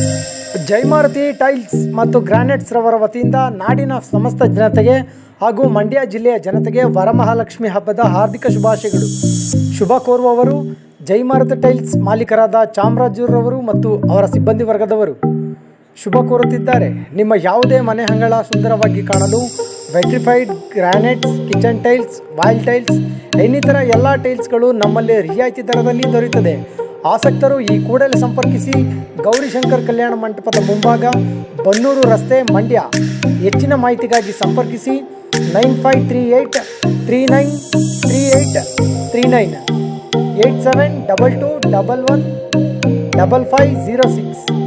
ಜೈಮಾರುತಿ tiles ಮತ್ತು granites ರವರ ವತಿಯಿಂದ ನಾಡಿನ ಸಮಸ್ತ ಜನತೆಗೆ ಹಾಗೂ ಮಂಡ್ಯ ಜಿಲ್ಲೆಯ ಜನತೆಗೆ ವರಮಹಾಲಕ್ಷ್ಮಿ ಹಬ್ಬದ ಹಾರ್ದಿಕ ಶುಭಾಶಯಗಳು ಶುಭ ಕೋರುವವರು ಜೈಮಾರುತಿ ಟೈಲ್ಸ್ ಮಾಲೀಕರಾದ ಚಾಮರಾಜರವರು ಮತ್ತು ಅವರ ಸಿಬ್ಬಂದಿ ವರ್ಗದವರು ಶುಭ ಕೋರುತ್ತಿದ್ದಾರೆ ನಿಮ್ಮ ಯಾವುದೇ ಮನೆ ಅಂಗಳ ಸುಂದರವಾಗಿ ಕಾಣಲು vitrified granites kitchen tiles wall tiles ಇನ್ನಿತರ ಎಲ್ಲ ಟೈಲ್ಸ್ಗಳು ನಮ್ಮಲ್ಲಿ ರಿಯಾಯಿತಿ ದರದಲ್ಲಿ ದೊರೆಯುತ್ತದೆ ಆಸಕ್ತರು ಈ ಕೂಡಲೇ ಸಂಪರ್ಕಿಸಿ ಗೌರಿಶಂಕರ್ ಕಲ್ಯಾಣ ಮಂಟಪದ ಮುಂಭಾಗ ಬನ್ನೂರು ರಸ್ತೆ ಮಂಡ್ಯ ಹೆಚ್ಚಿನ ಮಾಹಿತಿಗಾಗಿ ಸಂಪರ್ಕಿಸಿ nine five three eight three nine three eight three nine eight seven double two double one double five zero six